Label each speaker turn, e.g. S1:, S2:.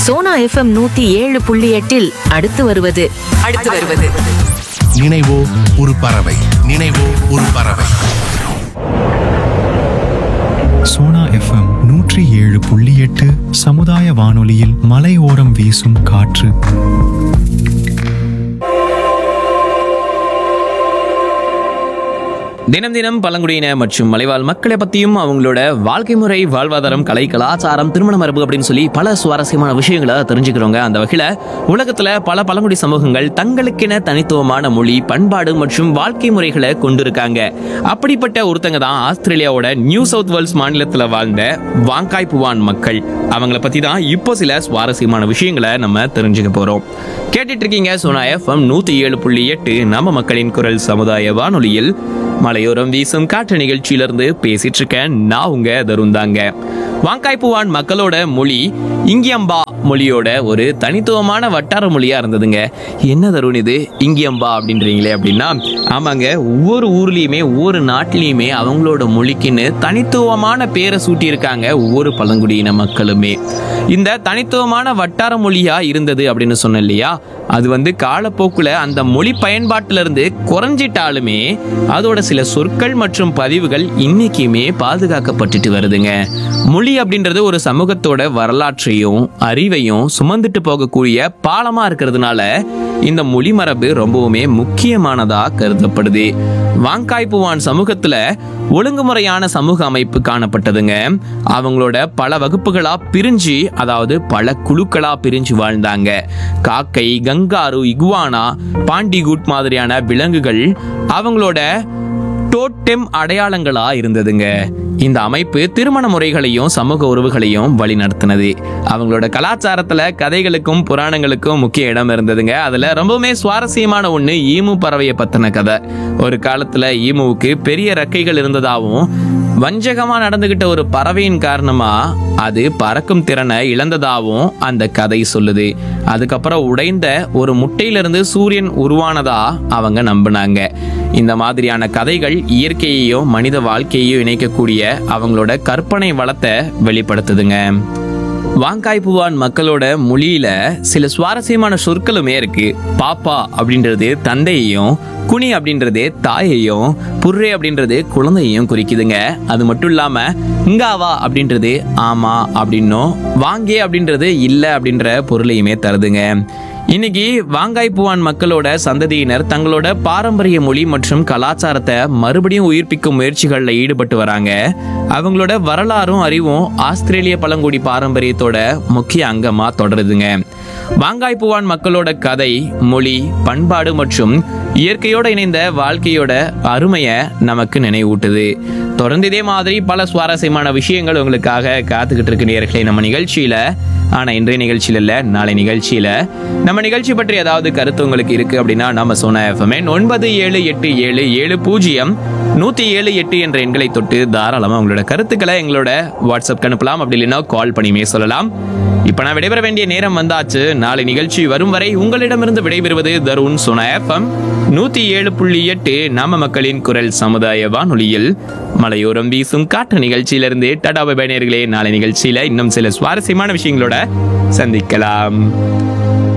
S1: Sona FM நூத்தி ஏழு புள்ளி எட்டில் அடுத்து வருவது
S2: அடுத்து வருவது
S3: நினைவோ ஒரு பறவை நினைவோ ஒரு பறவை
S4: சோனா எஃப்எம் நூற்றி ஏழு புள்ளி எட்டு சமுதாய வானொலியில் மலையோரம் வீசும் காற்று
S5: தினம் தினம் பழங்குடியின மற்றும் மலைவாழ் மக்களை பத்தியும் அவங்களோட வாழ்க்கை முறை வாழ்வாதாரம் கலை கலாச்சாரம் திருமண மரபு அப்படின்னு சொல்லி பல சுவாரஸ்யமான விஷயங்களை தெரிஞ்சுக்கிறோங்க அந்த வகையில உலகத்துல பல பழங்குடி சமூகங்கள் தங்களுக்கென தனித்துவமான மொழி பண்பாடு மற்றும் வாழ்க்கை முறைகளை கொண்டிருக்காங்க அப்படிப்பட்ட ஒருத்தங்க தான் ஆஸ்திரேலியாவோட நியூ சவுத் வேல்ஸ் மாநிலத்துல வாழ்ந்த வாங்காய் புவான் மக்கள் அவங்கள பத்தி தான் இப்போ சில சுவாரஸ்யமான விஷயங்களை நம்ம தெரிஞ்சுக்க போறோம் கேட்டுட்டு இருக்கீங்க சோனா எஃப்எம் நூத்தி ஏழு புள்ளி எட்டு நம்ம மக்களின் குரல் சமுதாய வானொலியில் மலையோரம் வீசும் காற்று நிகழ்ச்சியிலிருந்து பேசிட்டு இருக்கேன் நான் உங்க தருந்தாங்க வாங்காய்ப்புவான் மக்களோட மொழி இங்கியம்பா மொழியோட ஒரு தனித்துவமான வட்டார மொழியா இருந்ததுங்க என்ன தருண் இது இங்கியம்பா அப்படின்றீங்களே அப்படின்னா ஆமாங்க ஒவ்வொரு ஊர்லயுமே ஒவ்வொரு நாட்டிலையுமே அவங்களோட மொழிக்குன்னு தனித்துவமான பேரை சூட்டியிருக்காங்க ஒவ்வொரு பழங்குடியின மக்களுமே இந்த தனித்துவமான வட்டார மொழியா இருந்தது அப்படின்னு சொன்னேன் இல்லையா அது வந்து காலப்போக்குல அந்த மொழி பயன்பாட்டில இருந்து குறைஞ்சிட்டாலுமே அதோட சில சொற்கள் மற்றும் பதிவுகள் இன்னைக்குமே பாதுகாக்கப்பட்டுட்டு வருதுங்க மொழி அப்படின்றது ஒரு சமூகத்தோட வரலாற்றையும் அறிவையும் சுமந்துட்டு போகக்கூடிய பாலமா இருக்கிறதுனால இந்த மொழி மரபு ரொம்பவுமே முக்கியமானதா கருதப்படுது வாங்காய்ப்புவான் சமூகத்துல ஒழுங்குமுறையான சமூக அமைப்பு காணப்பட்டதுங்க அவங்களோட பல வகுப்புகளா பிரிஞ்சு அதாவது பல குழுக்களா பிரிஞ்சு வாழ்ந்தாங்க காக்கை கங்காரு இகுவானா பாண்டிகுட் மாதிரியான விலங்குகள் அவங்களோட டோட்டெம் அடையாளங்களா இருந்ததுங்க இந்த அமைப்பு திருமண முறைகளையும் சமூக உறவுகளையும் வழிநடத்தினது அவங்களோட கலாச்சாரத்துல கதைகளுக்கும் புராணங்களுக்கும் முக்கிய இடம் இருந்ததுங்க அதுல ரொம்பவுமே சுவாரஸ்யமான ஒண்ணு ஈமு பறவையை பத்தின கதை ஒரு காலத்துல ஈமுவுக்கு பெரிய ரெக்கைகள் இருந்ததாகவும் வஞ்சகமா நடந்துகிட்ட ஒரு பறவையின் காரணமா அது பறக்கும் திறனை இழந்ததாகவும் அந்த கதை சொல்லுது அதுக்கப்புறம் உடைந்த ஒரு முட்டையிலிருந்து சூரியன் உருவானதா அவங்க நம்பினாங்க இந்த மாதிரியான கதைகள் இயற்கையையும் மனித வாழ்க்கையையும் இணைக்கக்கூடிய அவங்களோட கற்பனை வளத்தை வெளிப்படுத்துதுங்க வாங்காய்ப்புவான் மக்களோட மொழியில சில சுவாரஸ்யமான சொற்களுமே இருக்கு பாப்பா அப்படின்றது தந்தையையும் குனி அப்படின்றது தாயையும் புர்ரே அப்படின்றது குழந்தையையும் குறிக்குதுங்க அது மட்டும் இல்லாம இங்காவா அப்படின்றது ஆமா அப்படின்னும் வாங்கே அப்படின்றது இல்லை அப்படின்ற பொருளையுமே தருதுங்க இன்னைக்கு வாங்காய்ப்புவான் மக்களோட சந்ததியினர் தங்களோட பாரம்பரிய மொழி மற்றும் கலாச்சாரத்தை மறுபடியும் உயிர்ப்பிக்கும் முயற்சிகளில் ஈடுபட்டு வராங்க அவங்களோட வரலாறும் அறிவும் ஆஸ்திரேலிய பழங்குடி பாரம்பரியத்தோட முக்கிய அங்கமா தொடருதுங்க வாங்காய்ப்புவான் மக்களோட கதை மொழி பண்பாடு மற்றும் இயற்கையோட இணைந்த வாழ்க்கையோட அருமையை நமக்கு நினைவூட்டுது தொடர்ந்து இதே மாதிரி பல சுவாரஸ்யமான விஷயங்கள் உங்களுக்காக காத்துக்கிட்டு இருக்கு நேர்களை நம்ம நிகழ்ச்சியில ஆனா இன்றைய நிகழ்ச்சியில இல்ல நாளை நிகழ்ச்சியில நம்ம நிகழ்ச்சி பற்றி ஏதாவது கருத்து உங்களுக்கு இருக்கு அப்படின்னா நம்ம சோனா எஃப்எம் ஒன்பது ஏழு எட்டு ஏழு ஏழு பூஜ்ஜியம் நூத்தி ஏழு எட்டு என்ற எண்களை தொட்டு தாராளமா உங்களோட கருத்துக்களை எங்களோட வாட்ஸ்அப் அனுப்பலாம் அப்படி இல்லைன்னா கால் பண்ணியுமே சொல்லலாம் இப்ப நான் விடைபெற வேண்டிய நேரம் வந்தாச்சு நாளை நிகழ்ச்சி வரும் வரை உங்களிடமிருந்து விடைபெறுவது தருண் சோனா எஃப்எம் நூத்தி ஏழு புள்ளி எட்டு நாம மக்களின் குரல் சமுதாய வானொலியில் மலையோரம் வீசும் காற்று நிகழ்ச்சியிலிருந்து டடா பயணியர்களே நாளை நிகழ்ச்சியில இன்னும் சில சுவாரஸ்யமான விஷயங்களோட சந்திக்கலாம்